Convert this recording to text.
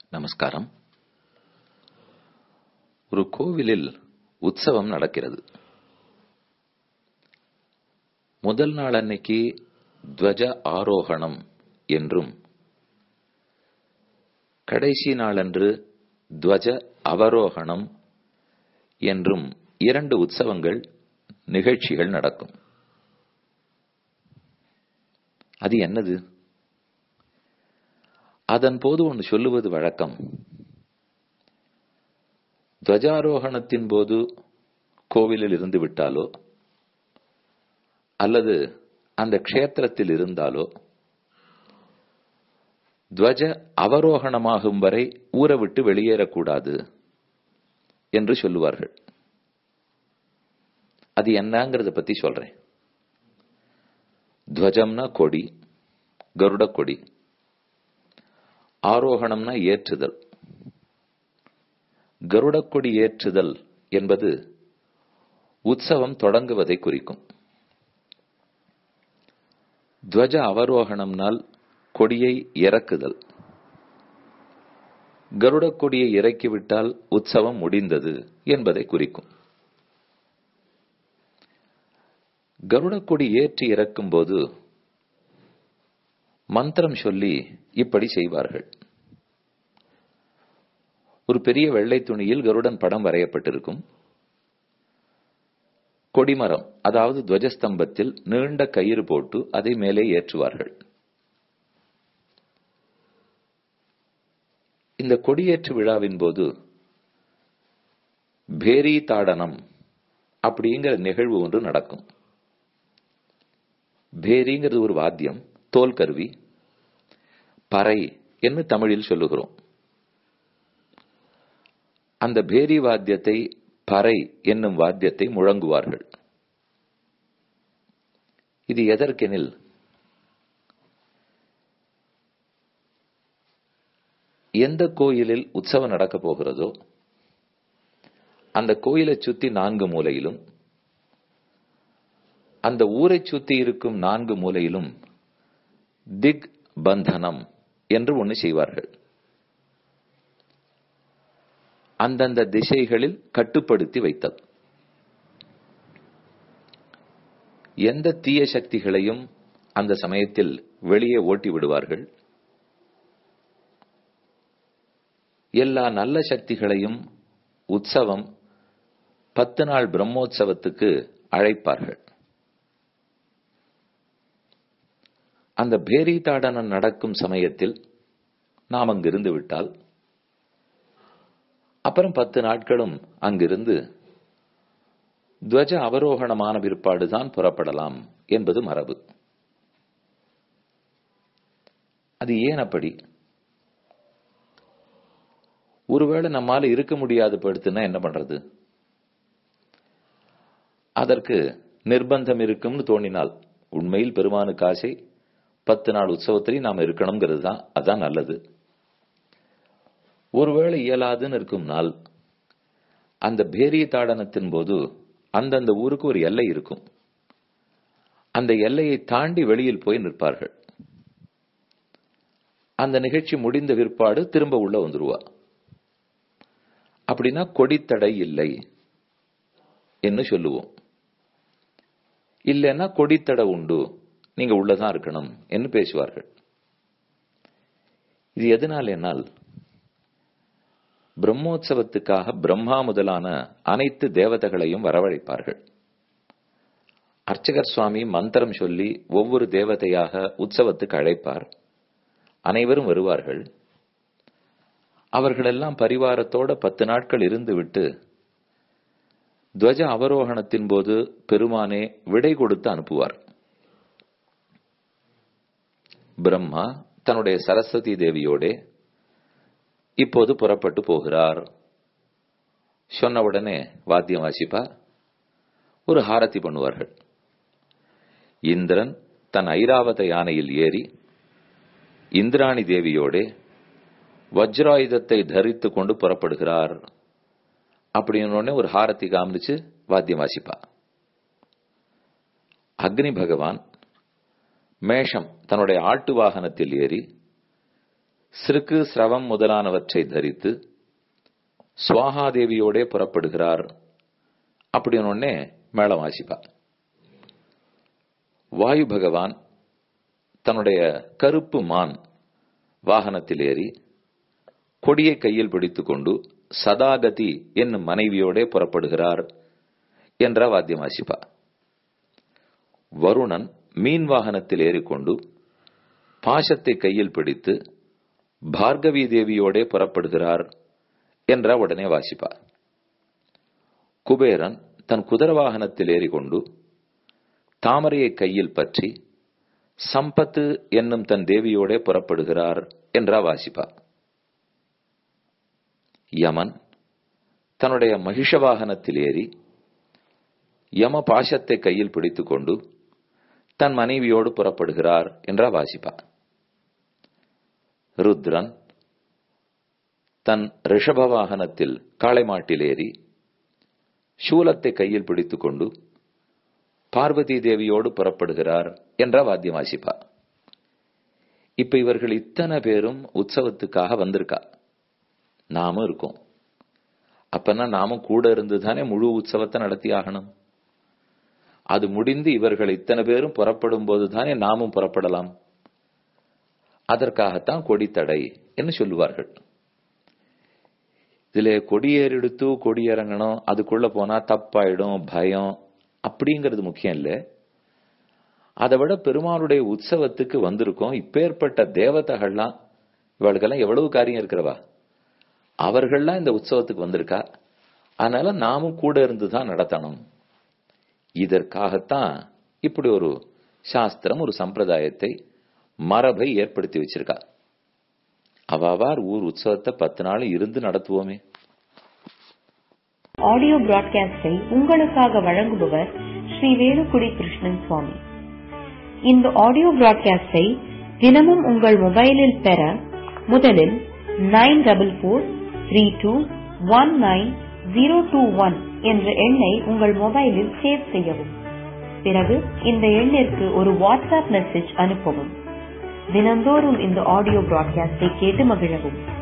நமஸ்காரம் ஒரு கோவிலில் உற்சவம் நடக்கிறது முதல் நாள் அன்னைக்கு துவஜ ஆரோகணம் என்றும் கடைசி நாளன்று துவஜ அவரோகணம் என்றும் இரண்டு உற்சவங்கள் நிகழ்ச்சிகள் நடக்கும் அது என்னது அதன் போது ஒன்று சொல்லுவது வழக்கம் துவஜாரோகணத்தின் போது கோவிலில் இருந்து விட்டாலோ அல்லது அந்த க்ஷேத்திரத்தில் இருந்தாலோ துவஜ அவரோகணமாகும் வரை ஊரை விட்டு வெளியேறக்கூடாது என்று சொல்லுவார்கள் அது என்னங்கிறத பத்தி சொல்றேன் துவஜம்னா கொடி கருட கொடி ஆரோகணம்னா ஏற்றுதல் கருடக்கொடி ஏற்றுதல் என்பது உற்சவம் தொடங்குவதை குறிக்கும் துவஜ அவரோகணம்னால் கொடியை இறக்குதல் கருடக் கொடியை இறக்கிவிட்டால் உற்சவம் முடிந்தது என்பதை குறிக்கும் கருடக்கொடி ஏற்றி இறக்கும் போது மந்திரம் சொல்லி இப்படி செய்வார்கள் ஒரு பெரிய வெள்ளை துணியில் கருடன் படம் வரையப்பட்டிருக்கும் கொடிமரம் அதாவது துவஜஸ்தம்பத்தில் நீண்ட கயிறு போட்டு அதை மேலே ஏற்றுவார்கள் இந்த கொடியேற்று விழாவின் போது பேரி தாடனம் அப்படிங்கிற நிகழ்வு ஒன்று நடக்கும் பேரிங்கிறது ஒரு வாத்தியம் தோல் கருவி பறை என்று தமிழில் சொல்லுகிறோம் அந்த பேரி வாத்தியத்தை பறை என்னும் வாத்தியத்தை முழங்குவார்கள் இது எதற்கெனில் எந்த கோயிலில் உற்சவம் நடக்கப் போகிறதோ அந்த கோயிலை சுத்தி நான்கு மூலையிலும் அந்த ஊரை சுத்தி இருக்கும் நான்கு மூலையிலும் திக் பந்தனம் என்று ஒன்று செய்வார்கள் அந்தந்த திசைகளில் கட்டுப்படுத்தி வைத்தல் எந்த தீய சக்திகளையும் அந்த சமயத்தில் வெளியே ஓட்டி விடுவார்கள் எல்லா நல்ல சக்திகளையும் உற்சவம் பத்து நாள் பிரம்மோற்சவத்துக்கு அழைப்பார்கள் அந்த பேரி தாடனம் நடக்கும் சமயத்தில் நாம் அங்கிருந்து விட்டால் அப்புறம் பத்து நாட்களும் அங்கிருந்து துவஜ அவரோகணமான பிற்பாடுதான் புறப்படலாம் என்பது மரபு அது ஏன் அப்படி ஒருவேளை நம்மால இருக்க முடியாது படுத்துனா என்ன பண்றது அதற்கு நிர்பந்தம் இருக்கும்னு தோணினால் உண்மையில் பெருமானுக்கு ஆசை பத்து நாள் உற்சவத்திலையும் நாம் இருக்கணுங்கிறது தான் அதான் நல்லது ஒருவேளை இயலாதுன்னு இருக்கும் நாள் அந்த பேரிய தாடனத்தின் போது அந்தந்த ஊருக்கு ஒரு எல்லை இருக்கும் அந்த எல்லையை தாண்டி வெளியில் போய் நிற்பார்கள் அந்த நிகழ்ச்சி முடிந்த பிற்பாடு திரும்ப உள்ள வந்துருவா அப்படின்னா கொடித்தடை இல்லை என்று சொல்லுவோம் இல்லைன்னா கொடித்தடை உண்டு நீங்க உள்ளதான் இருக்கணும் என்று பேசுவார்கள் இது எதனால் என்னால் பிரம்மோற்சவத்துக்காக பிரம்மா முதலான அனைத்து தேவதைகளையும் வரவழைப்பார்கள் அர்ச்சகர் சுவாமி மந்திரம் சொல்லி ஒவ்வொரு தேவதையாக உற்சவத்துக்கு அழைப்பார் அனைவரும் வருவார்கள் அவர்களெல்லாம் பரிவாரத்தோட பத்து நாட்கள் இருந்து விட்டு துவஜ அவரோகணத்தின் போது பெருமானே விடை கொடுத்து அனுப்புவார் பிரம்மா தன்னுடைய சரஸ்வதி தேவியோடே இப்போது புறப்பட்டு போகிறார் சொன்ன உடனே வாத்தியம் வாசிப்பா ஒரு ஹாரதி பண்ணுவார்கள் இந்திரன் தன் ஐராவத யானையில் ஏறி இந்திராணி தேவியோடே வஜ்ராயுதத்தை தரித்து கொண்டு புறப்படுகிறார் அப்படின்னு ஒரு ஹாரதி காமிச்சு வாத்தியம் வாசிப்பா அக்னி பகவான் மேஷம் தன்னுடைய ஆட்டு வாகனத்தில் ஏறி சிறுக்கு சிரவம் முதலானவற்றை தரித்து சுவாகாதேவியோடே புறப்படுகிறார் அப்படின்னு உடனே மேளம் வாசிப்பா வாயு பகவான் தன்னுடைய கருப்பு மான் வாகனத்தில் ஏறி கொடியை கையில் பிடித்துக்கொண்டு சதாகதி என்னும் மனைவியோடே புறப்படுகிறார் என்ற வாத்தியம் வாசிப்பா வருணன் மீன் வாகனத்தில் ஏறிக்கொண்டு பாசத்தை கையில் பிடித்து பார்கவி தேவியோடே புறப்படுகிறார் என்ற உடனே வாசிப்பா குபேரன் தன் குதிர வாகனத்தில் ஏறிக்கொண்டு தாமரையை கையில் பற்றி சம்பத்து என்னும் தன் தேவியோடே புறப்படுகிறார் என்றா வாசிப்பா யமன் தன்னுடைய மகிஷ வாகனத்தில் ஏறி யம பாசத்தை கையில் பிடித்துக்கொண்டு தன் மனைவியோடு புறப்படுகிறார் என்றா வாசிப்பா ருத்ரன் தன் ரிஷப வாகனத்தில் காளை மாட்டில் ஏறி சூலத்தை கையில் பிடித்துக்கொண்டு பார்வதி தேவியோடு புறப்படுகிறார் என்ற வாத்தியம் வாசிப்பா இப்ப இவர்கள் இத்தனை பேரும் உற்சவத்துக்காக வந்திருக்கா நாமும் இருக்கோம் அப்பனா நாமும் கூட இருந்து தானே முழு உற்சவத்தை நடத்தி ஆகணும் அது முடிந்து இவர்கள் இத்தனை பேரும் புறப்படும் போது தானே நாமும் புறப்படலாம் அதற்காகத்தான் கொடி தடை என்று சொல்லுவார்கள் இதுல கொடியேறெடுத்து கொடியிறங்கணும் அதுக்குள்ள போனா தப்பாயிடும் பயம் அப்படிங்கிறது முக்கியம் இல்லை அதை விட பெருமாளுடைய உற்சவத்துக்கு வந்திருக்கோம் இப்பேற்பட்ட தேவதைகள்லாம் இவளுக்கெல்லாம் எவ்வளவு காரியம் இருக்கிறவா அவர்கள்லாம் இந்த உற்சவத்துக்கு வந்திருக்கா அதனால நாமும் கூட இருந்து தான் நடத்தணும் இதற்காகத்தான் இப்படி ஒரு சாஸ்திரம் ஒரு சம்பிரதாயத்தை மரபை ஏற்படுத்தி வச்சிருக்கா அவாவார் ஊர் உற்சவத்தை பத்து நாள் இருந்து நடத்துவோமே ஆடியோ பிராட்காஸ்டை உங்களுக்காக வழங்குபவர் ஸ்ரீ வேலுக்குடி கிருஷ்ணன் சுவாமி இந்த ஆடியோ பிராட்காஸ்டை தினமும் உங்கள் மொபைலில் பெற முதலில் nine double four three two one nine zero two one என்ற எண்ணை உங்கள் மொபைலில் சேவ் செய்யவும் பிறகு இந்த எண்ணிற்கு ஒரு வாட்ஸ்அப் மெசேஜ் அனுப்பவும் தினந்தோறும் இந்த ஆடியோ பிராட்காஸ்டை கேட்டு மகிழவும்